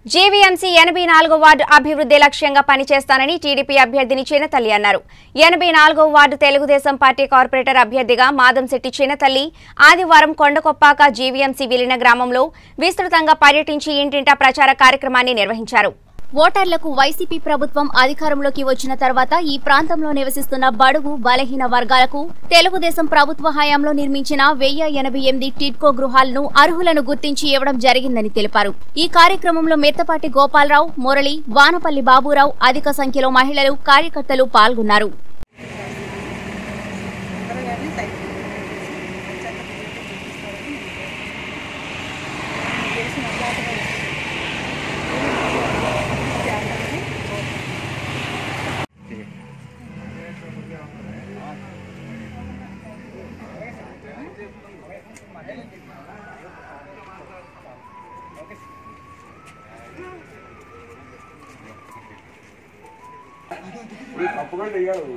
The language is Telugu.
జీవీఎంసీ ఎనభై నాలుగో వార్డు అభివృద్ధి లక్ష్యంగా పనిచేస్తానని టీడీపీ అభ్యర్థిని చిన్నతల్లి అన్నారు ఎనభై నాలుగో వార్డు తెలుగుదేశం పార్టీ కార్పొరేటర్ అభ్యర్థిగా మాదంశెట్టి చిన్నతల్లి ఆదివారం కొండకొప్పాక జీవీఎంసీ విలీన గ్రామంలో విస్తృతంగా పర్యటించి ఇంటింటా ప్రచార కార్యక్రమాన్ని నిర్వహించారు ఓటర్లకు వైసీపీ ప్రభుత్వం అధికారంలోకి వచ్చిన తర్వాత ఈ ప్రాంతంలో నివసిస్తున్న బడుగు బలహీన వర్గాలకు తెలుగుదేశం ప్రభుత్వ హయాంలో నిర్మించిన వెయ్యి ఎనభై ఎనిమిది టిడ్కో గృహాలను అర్హులను గుర్తించి ఇవ్వడం జరిగిందని తెలిపారు ఈ కార్యక్రమంలో మెత్తపాటి గోపాలరావు మురళి వానపల్లి బాబురావు అధిక సంఖ్యలో మహిళలు కార్యకర్తలు పాల్గొన్నారు తప్పకుండా ఇయ్యాలి